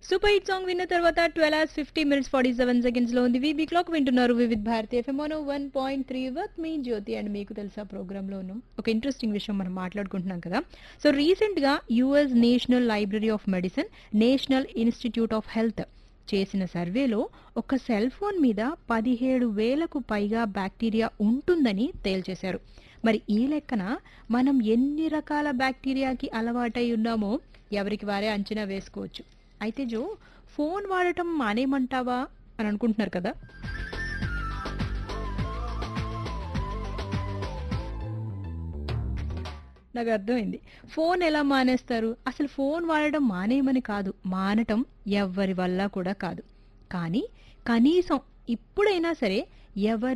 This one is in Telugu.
సూపర్ హిట్ సాంగ్ విన్న తర్వాత twelve hours fifty minutes forty seven seconds లో ఉంది వీబీ క్లాక్ వింటున్నారు Vividh Bharati FM one point three వర్క్ మీ జ్యోతి అండ్ మీకు తెలుసా ప్రోగ్రామ్ లోను ఒక ఇంట్రెస్టింగ్ విషయం మనం మాట్లాడుకుంటున్నాం కదా సో రీసెంట్ గా US national library of medicine national institute of health చేసిన సర్వేలో ఒక సెల్ ఫోన్ మీద పదిహేడు వేలకు పైగా బ్యాక్టీరియా ఉంటుందని తేల్చేశారు మరి ఈ లెక్కన మనం ఎన్ని రకాల బ్యాక్టీరియాకి అలవాటై ఉన్నామో ఎవరికి వారే అంచనా వేసుకోవచ్చు అయితే జో ఫోన్ వాడటం మానేమంటావా అని అనుకుంటున్నారు కదా నాకు అర్థమైంది ఫోన్ ఎలా మానేస్తారు అసలు ఫోన్ వాడడం మానేయమని కాదు మానటం ఎవ్వరి వల్ల కూడా కాదు కానీ కనీసం ఇప్పుడైనా సరే ఎవరి